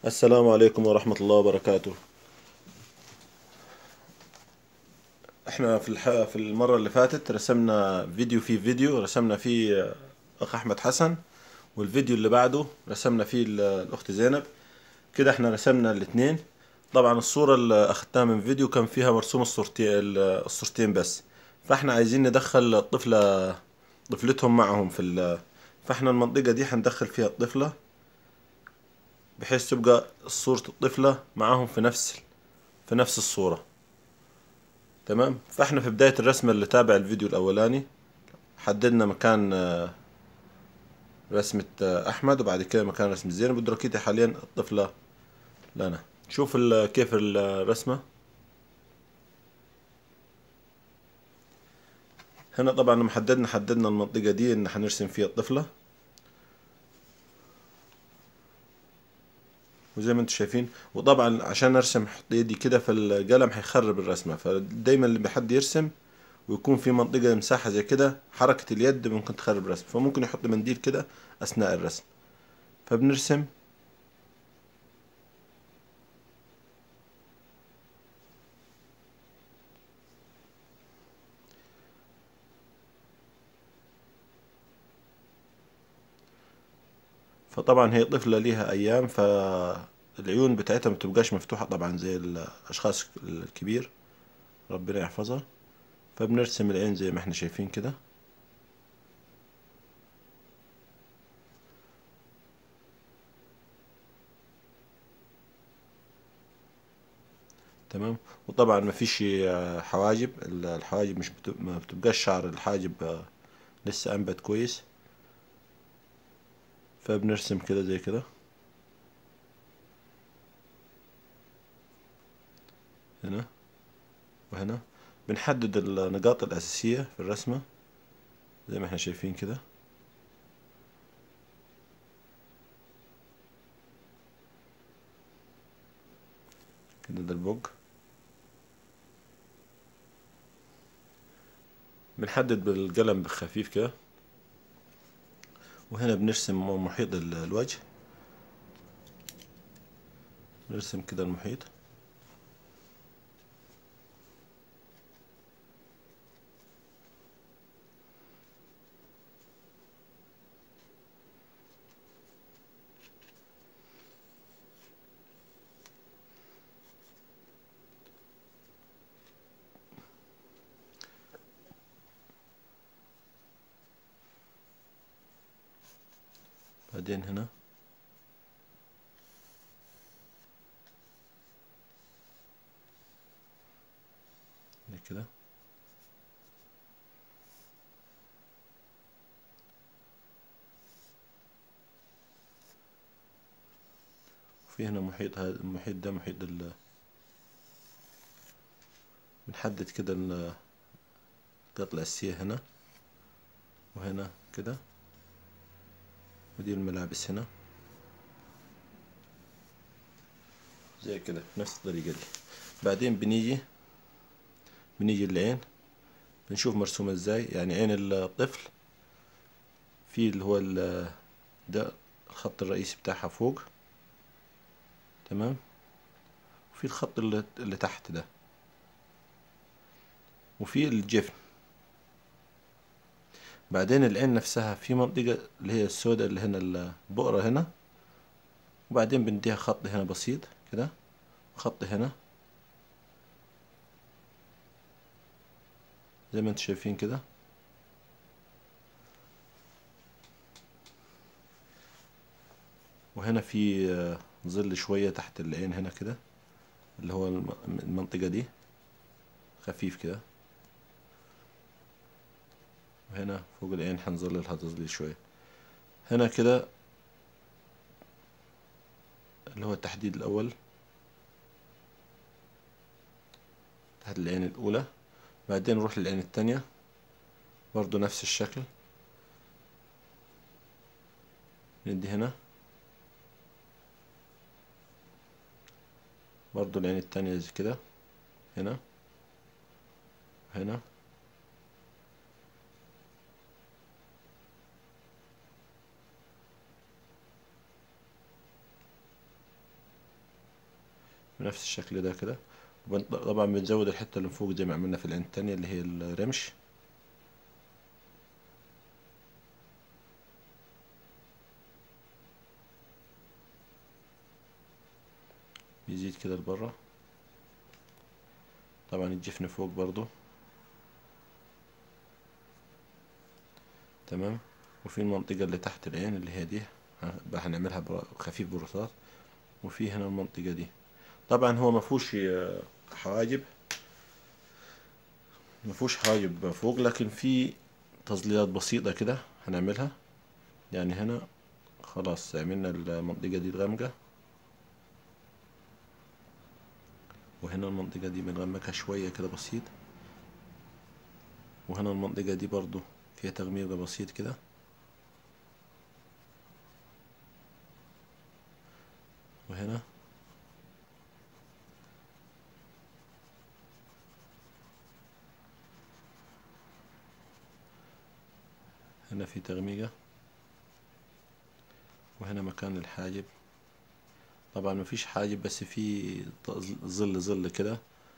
السلام عليكم ورحمة الله وبركاته احنا في الح... في المرة اللي فاتت رسمنا فيديو في فيديو رسمنا فيه اخ احمد حسن والفيديو اللي بعده رسمنا فيه ال- الاخت زينب كده احنا رسمنا الاثنين طبعا الصورة اللي اخدتها من فيديو كان فيها مرسوم الصورتين الصورتين بس فاحنا عايزين ندخل الطفلة طفلتهم معهم في ال... فاحنا المنطقة دي هندخل فيها الطفلة بحيث تبقى صورة الطفلة معاهم في نفس في نفس الصورة تمام فاحنا في بداية الرسمة اللي تابع الفيديو الأولاني حددنا مكان آه، رسمة آه، أحمد وبعد كده مكان رسمة زينب ودركيتي حاليا الطفلة لنا شوف ال- كيف الرسمة هنا طبعا لما حددنا حددنا المنطقة دي إن هنرسم فيها الطفلة وزي ما انتم شايفين وطبعا عشان ارسم احط ايدي كده في القلم هيخرب الرسمه فدايما اللي بحد يرسم ويكون في منطقه مساحه زي كده حركه اليد ممكن تخرب الرسم فممكن يحط منديل كده اثناء الرسم فبنرسم فطبعا هي طفلة ليها أيام فالعيون بتاعتها ما بتبقاش مفتوحة طبعا زي الأشخاص الكبير ربنا يحفظها فبنرسم العين زي ما احنا شايفين كده تمام وطبعا ما فيش حواجب الحواجب مش بت... ما بتبقاش شعر الحاجب آه، لسه أنبت كويس فبنرسم كده زي كده هنا وهنا بنحدد النقاط الأساسية في الرسمة زي ما احنا شايفين كده كده ده البوج بنحدد بالقلم بخفيف كده وهنا بنرسم محيط ال- الوجه نرسم كده المحيط بعدين هنا زي كده وفي هنا محيط هذا المحيط ده محيط ال بنحدد كده ال- النقاط الأساسية هنا وهنا كده ودي الملابس هنا زي كده نفس الطريقة دي بعدين بنيجي بنيجي العين بنشوف مرسومة ازاي يعني عين الطفل في اللي هو ال- ده الخط الرئيسي بتاعها فوق تمام وفي الخط اللي, اللي تحت ده وفي الجفن بعدين العين نفسها في منطقة اللي هي السوداء اللي هنا البقرة هنا وبعدين بنديها خط هنا بسيط كده خط هنا زي ما انتم شايفين كده وهنا في آه، ظل شوية تحت العين هنا كده اللي هو الم- المنطقة دي خفيف كده وهنا فوق العين حنظللها تظليل شوية هنا كده اللي هو التحديد الأول تحت العين الأولى بعدين نروح للعين التانية برضو نفس الشكل ندي هنا برضو العين التانية زي كده هنا هنا بنفس الشكل ده كده وبن- طبعا بنزود الحتة اللي فوق زي ما عملنا في العين التانية اللي هي الرمش بيزيد كده لبره طبعا الجفن فوق برضو تمام وفي المنطقة اللي تحت العين اللي هي دي ه- بقى هنعملها بر- خفيف برصاص وفي هنا المنطقة دي طبعا هو مفهوش آه، حواجب مفهوش حواجب فوق لكن في تظليلات بسيطة كده هنعملها يعني هنا خلاص عملنا المنطقة دي الغامقة وهنا المنطقة دي بنغمقها شوية كده بسيط وهنا المنطقة دي برضو فيها تغميق بسيط كده وهنا هنا في تغميقة وهنا مكان الحاجب طبعا مفيش حاجب بس في ط- ظل ظل كده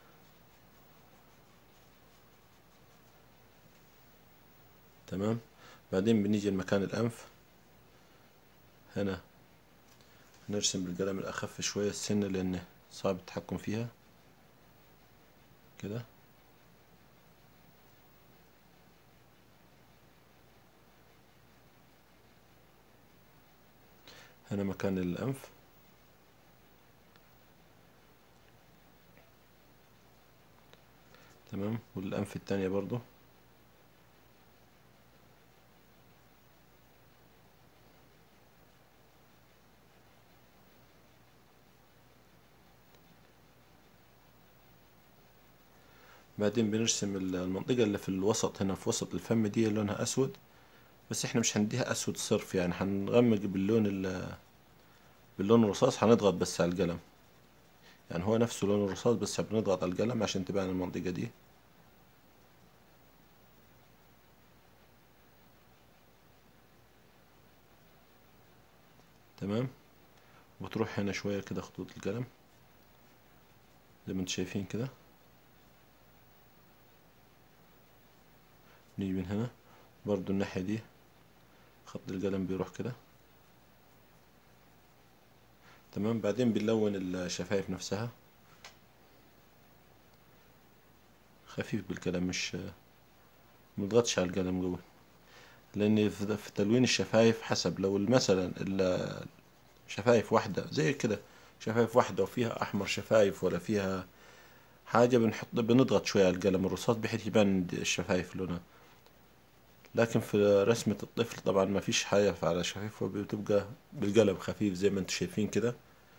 تمام بعدين بنيجي لمكان الأنف هنا نرسم بالقلم الأخف شوية السنة لأنه صعب التحكم فيها كده هنا مكان الأنف تمام والأنف التانية برضو بعدين بنرسم ال- المنطقة اللي في الوسط هنا في وسط الفم دي لونها أسود بس احنا مش هنديها أسود صرف يعني هنغمق باللون ال باللون الرصاص هنضغط بس على القلم يعني هو نفسه لون الرصاص بس بنضغط على القلم عشان تبان المنطقة دي تمام وتروح هنا شوية كده خطوط القلم زي ما انتم شايفين كده نيجي من هنا برضو الناحية دي خط القلم بيروح كده تمام بعدين بنلون الشفايف نفسها خفيف بالقلم مش مضغطش على القلم قوي لان في في تلوين الشفايف حسب لو مثلا ال- شفايف واحدة زي كده شفايف واحدة وفيها أحمر شفايف ولا فيها حاجة بنحط بنضغط شوية على القلم الرصاص بحيث يبان الشفايف لونها لكن في رسمة الطفل طبعا ما فيش حاجة على شفايفه بتبقى بالقلم خفيف زي ما انتم شايفين كده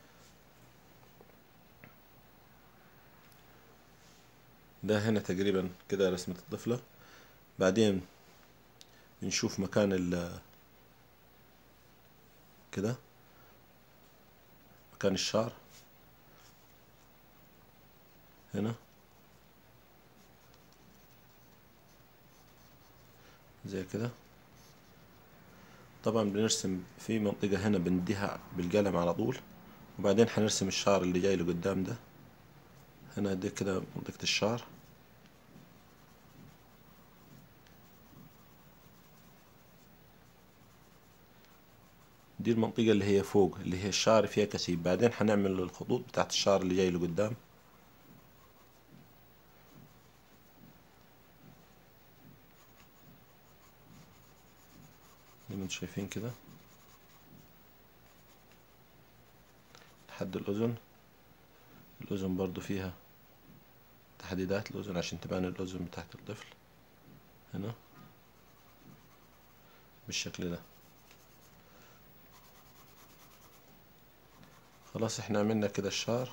ده هنا تقريبا كده رسمة الطفلة بعدين بنشوف مكان ال كده مكان الشعر هنا زي كده طبعا بنرسم في منطقة هنا بنديها بالقلم على طول وبعدين حنرسم الشعر اللي جاي لقدام ده هنا دي كده منطقة الشعر دي المنطقة اللي هي فوق اللي هي الشعر فيها كثيف بعدين حنعمل الخطوط بتاعت الشعر اللي جاي لقدام زي ما انتم شايفين كده لحد الأذن الأذن برضو فيها تحديدات الأذن عشان تبان الأذن بتاعت الطفل هنا بالشكل ده خلاص احنا عملنا كده الشعر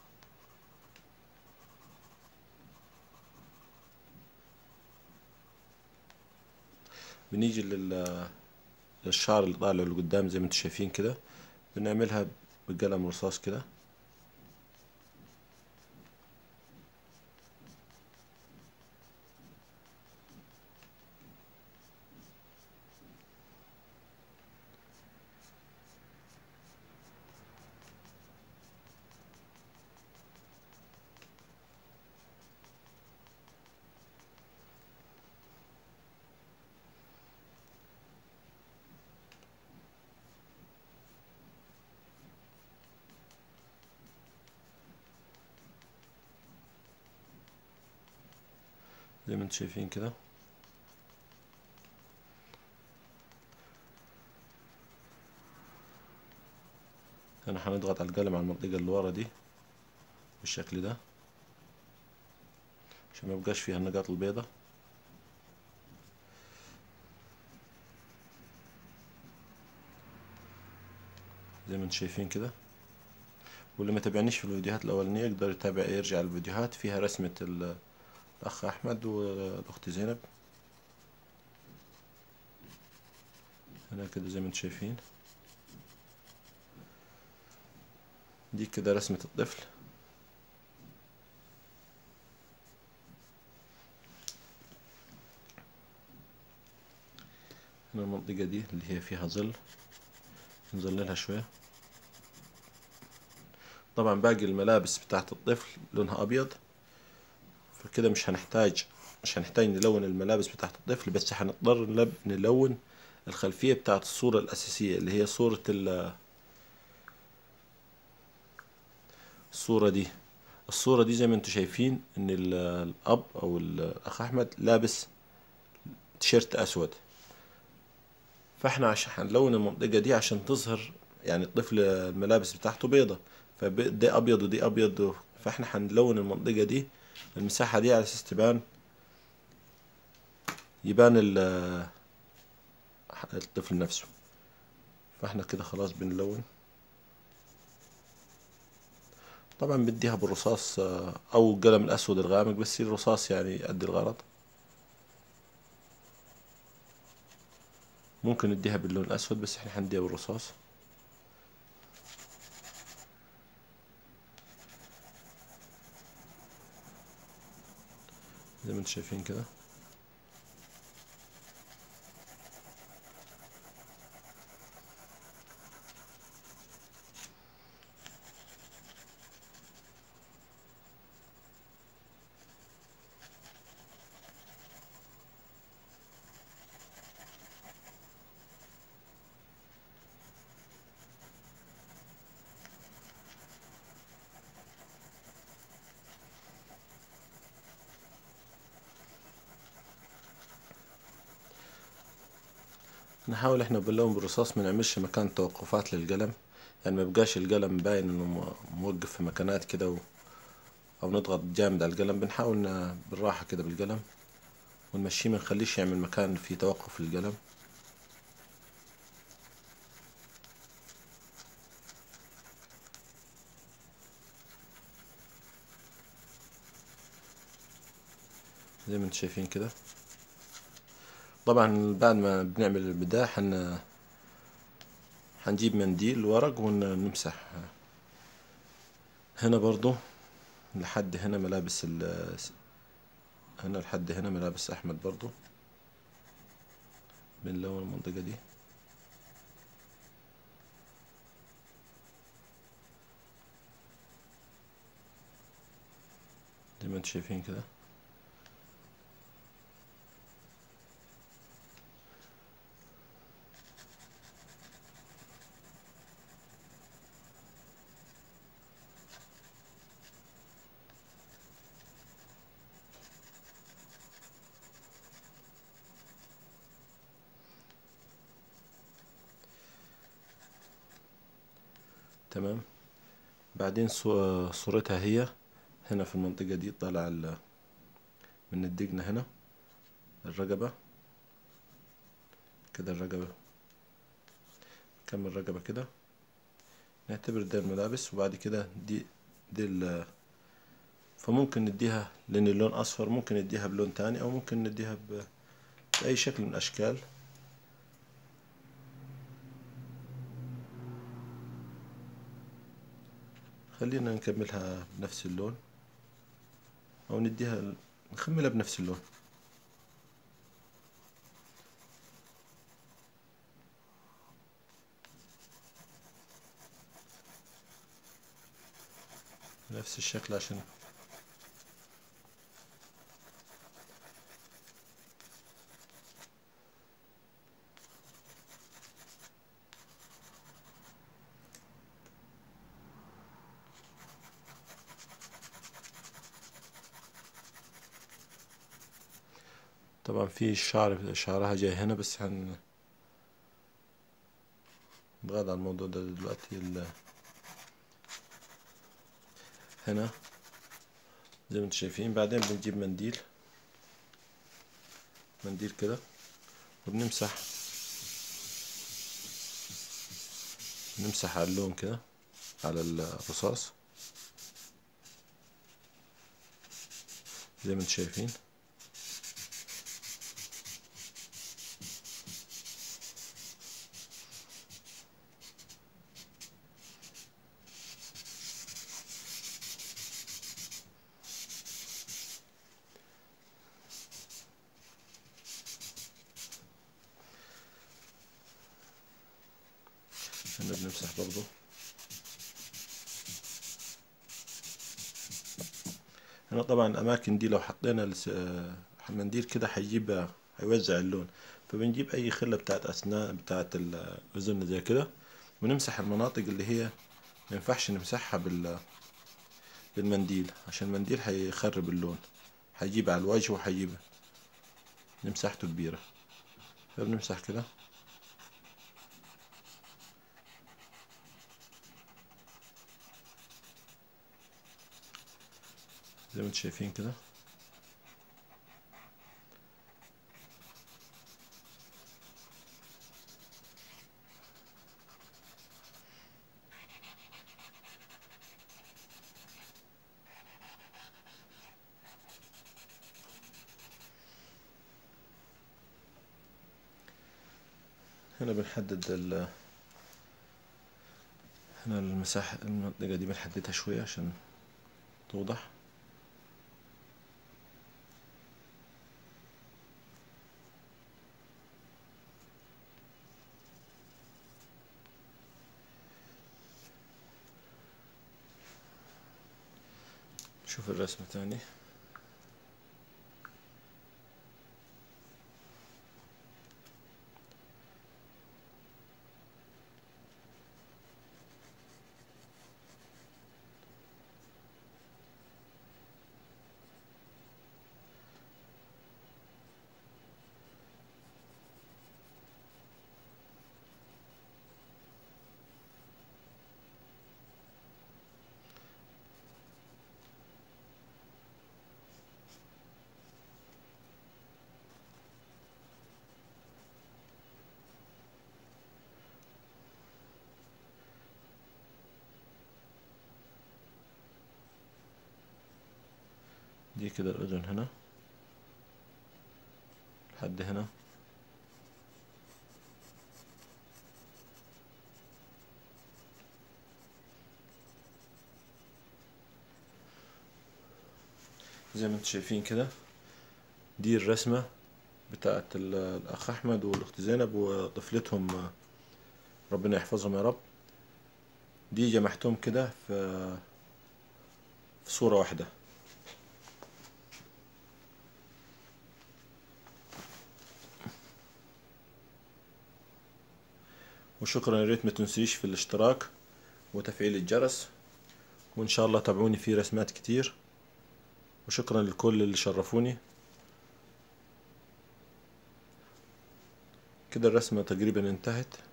بنيجي لل للشعر اللي طالع لقدام زي ما انتم شايفين كده بنعملها بقلم رصاص كده زي ما انتم شايفين كده هنا هنضغط على القلم على المنطقة اللي ورا دي بالشكل ده عشان ما يبقاش فيها النقاط البيضة زي ما انتم شايفين كده واللي ما تابعنيش في الفيديوهات الأولانية يقدر يتابع يرجع الفيديوهات فيها رسمة ال- الأخ أحمد والأخت زينب هنا كده زي ما انتم شايفين دي كده رسمة الطفل هنا المنطقة دي اللي هي فيها ظل نظللها شوية طبعا باقي الملابس بتاعت الطفل لونها أبيض فكده مش هنحتاج مش هنحتاج نلون الملابس بتاعت الطفل بس هنضطر نلب- نلون الخلفية بتاعت الصورة الأساسية اللي هي صورة ال الصورة دي الصورة دي زي ما انتم شايفين ان ال- الأب أو الأخ أحمد لابس تيشيرت أسود فاحنا عشان هنلون المنطقة دي عشان تظهر يعني الطفل الملابس بتاعته بيضة فدي أبيض ودي أبيض فاحنا هنلون المنطقة دي المساحة دي على أساس تبان يبان ال- الطفل نفسه فاحنا كده خلاص بنلون طبعا بديها بالرصاص آه، او القلم الاسود الغامق بس الرصاص يعني يؤدي الغرض ممكن نديها باللون الاسود بس احنا حنديها بالرصاص زي ما انتم شايفين كده نحاول احنا باللون بالرصاص ما نعملش مكان توقفات للقلم يعني ما يبقاش القلم باين انه م- موقف في مكانات كده و... او نضغط جامد على القلم بنحاول ن- بالراحة كده بالقلم ونمشيه ما نخليش يعمل مكان فيه توقف للقلم زي ما انتم شايفين كده طبعا بعد ما بنعمل البداية حن حنجيب منديل ورق ونمسح هنا برضو لحد هنا ملابس ال هنا لحد هنا ملابس أحمد برضو بنلون المنطقة دي زي ما انتم شايفين كده تمام بعدين صو- صورتها هي هنا في المنطقة دي طالع ال- من الدقنة هنا الرقبة كده الرقبة كمل الرقبة كده نعتبر ده الملابس وبعد كده دي دي ال فممكن نديها لأن اللون أصفر ممكن نديها بلون تاني أو ممكن نديها ب- بأي شكل من الأشكال خلينا نكملها بنفس اللون أو نديها نخملها بنفس اللون نفس الشكل عشان طبعا في شعر شعرها جاي هنا بس هن نتغاضى عن الموضوع ده دلوقتي ال... هنا زي ما انتم شايفين بعدين بنجيب منديل منديل كده وبنمسح نمسح على اللون كده على الرصاص زي ما انتم شايفين هنا بنمسح برضو هنا طبعا الأماكن دي لو حطينا الس- المنديل كده هيجيب هيوزع اللون فبنجيب أي خلة بتاعت أسنان بتاعت الأذن زي كده ونمسح المناطق اللي هي مينفعش نمسحها بال بالمنديل عشان المنديل هيخرب اللون هيجيب على الوجه وهيجيب مساحته كبيرة فبنمسح كده زي ما انتم شايفين كده هنا بنحدد ال هنا المساحة المنطقة دي بنحددها شوية عشان توضح شوف الرسمة تاني دي كده الأذن هنا لحد هنا زي ما انتم شايفين كده دي الرسمة بتاعت ال- الأخ أحمد والأخت زينب وطفلتهم ربنا يحفظهم يا رب دي جمعتهم كده في في صورة واحدة وشكرا يا ريت ما تنسيش في الاشتراك وتفعيل الجرس وإن شاء الله تابعوني في رسمات كتير وشكرا لكل اللي شرفوني كده الرسمة تقريبا انتهت